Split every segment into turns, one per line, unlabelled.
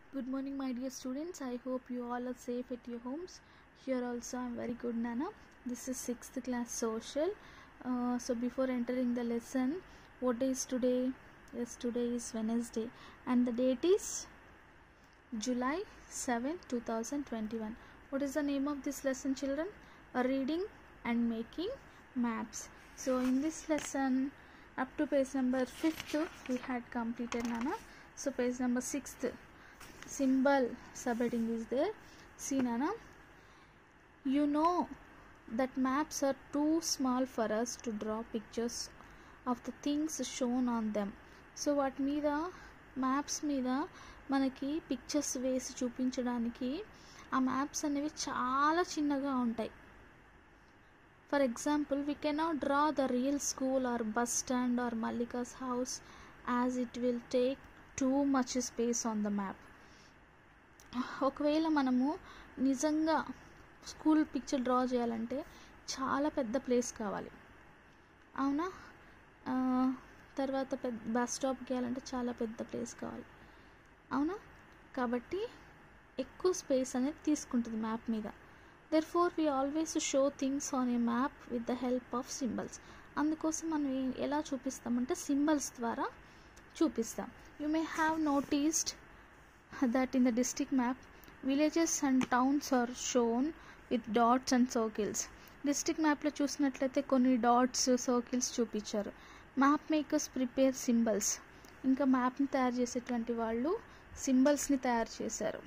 Good morning, my dear students. I hope you all are safe at your homes. Here also, I'm very good, Nana. This is sixth class social. Uh, so, before entering the lesson, what day is today? Yes, today is Wednesday, and the date is July 7, 2021. What is the name of this lesson, children? A reading and making maps. So, in this lesson, up to page number 5th, we had completed, Nana. So, page number 6th, symbol subheading is there. See, Nana, you know that maps are too small for us to draw pictures of the things shown on them. So వాటి మీద maps మీద మనకి pictures వేసి చూపించడానికి ఆ maps అనేవి చాలా చిన్నగా ఉంటాయి for example we cannot draw the real school or bus stand or Mallika's house as it will take too much space on the map ఒకవేళ మనము నిజంగా స్కూల్ పిక్చర్ డ్రా చేయాలంటే చాలా పెద్ద ప్లేస్ కావాలి అవునా తర్వాత పెద్ద బస్ స్టాప్కి వెళ్ళాలంటే చాలా పెద్ద ప్లేస్ కావాలి అవునా కాబట్టి ఎక్కువ స్పేస్ అనేది తీసుకుంటుంది మ్యాప్ మీద therefore we always show things on a map with the help of symbols అందుకోసం మనం ఎలా చూపిస్తామంటే సింబల్స్ ద్వారా చూపిస్తాం you may have noticed that in the district map villages and towns are shown with dots and circles district మ్యాప్లో చూసినట్లయితే కొన్ని dots circles చూపించారు మ్యాప్ మేకర్స్ ప్రిపేర్ సింబల్స్ ఇంకా మ్యాప్ని తయారు చేసేటువంటి వాళ్ళు సింబల్స్ని తయారు చేశారు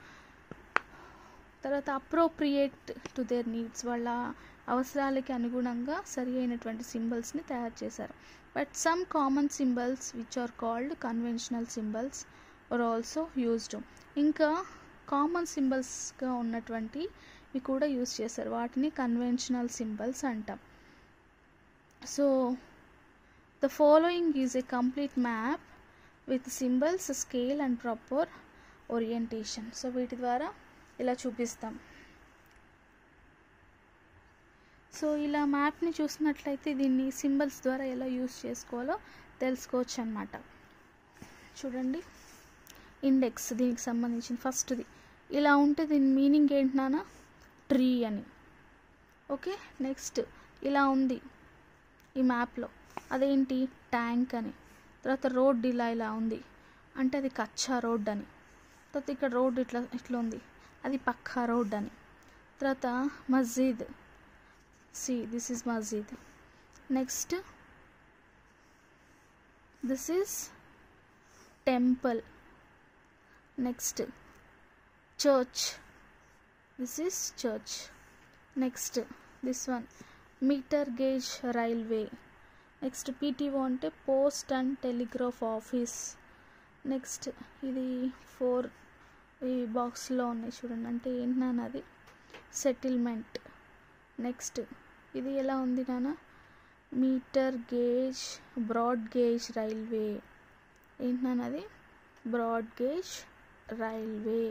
తర్వాత అప్రోప్రియేట్ టు దేర్ నీడ్స్ వాళ్ళ అవసరాలకి అనుగుణంగా సరి అయినటువంటి సింబల్స్ని తయారు చేశారు but some common symbols which are called conventional symbols are also used ఇంకా కామన్ సింబల్స్గా ఉన్నటువంటి ఇవి కూడా యూజ్ చేశారు వాటిని కన్వెన్షనల్ సింబల్స్ అంటాం so the following is a complete map with symbols scale and proper orientation so వీటి ద్వారా ఇలా చూపిస్తాం సో ఇలా మ్యాప్ని చూసినట్లయితే దీన్ని సింబల్స్ ద్వారా ఎలా యూస్ చేసుకోవాలో తెలుసుకోవచ్చు అనమాట చూడండి ఇండెక్స్ దీనికి సంబంధించిన ఫస్ట్ది ఇలా ఉంటే దీని మీనింగ్ ఏంటి నాన్న ట్రీ అని ఓకే నెక్స్ట్ ఇలా ఉంది ఈ మ్యాప్లో అదేంటి ట్యాంక్ అని తర్వాత రోడ్ ఇలా ఇలా ఉంది అంటే అది కచ్చా రోడ్ అని తర్వాత ఇక్కడ రోడ్ ఇట్లా ఇట్లా ఉంది అది పక్కా రోడ్ అని తర్వాత మస్జిద్ సి దిస్ ఈజ్ మస్జిద్ next this is temple next church this is church next this one metre gauge railway next PTO అంటే post and telegraph office next ఇది ఫోర్ ఈ బాక్స్లో ఉన్నాయి చూడండి అంటే ఏంటి నాన్న అది సెటిల్మెంట్ నెక్స్ట్ ఇది ఎలా ఉంది నాన్న metre gauge broad gauge railway ఏంటి నాన్న అది broad gauge railway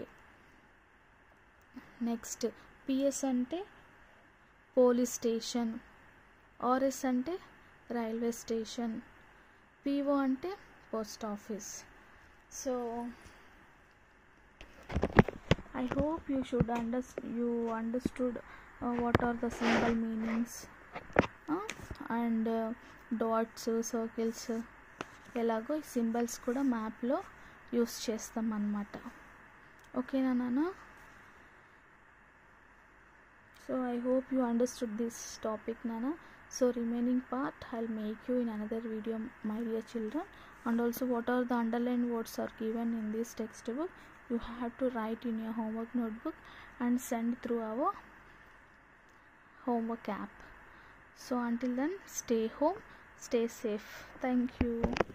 next PS అంటే పోలీస్ స్టేషన్ ఆర్ఎస్ అంటే రైల్వే స్టేషన్ పిఓ అంటే post office so I hope you should under you understood uh, what are the symbol meanings uh, and uh, dots circles ఎలాగో ఈ symbols కూడా మ్యాప్లో use చేస్తాం అన్నమాట ఓకేనా నాన్న so I hope you understood this topic నాన్న so remaining part I make you in another video my dear children and also what are the underlined words are given in this textbook you have to write in your homework notebook and send through our homework app so until then stay home stay safe thank you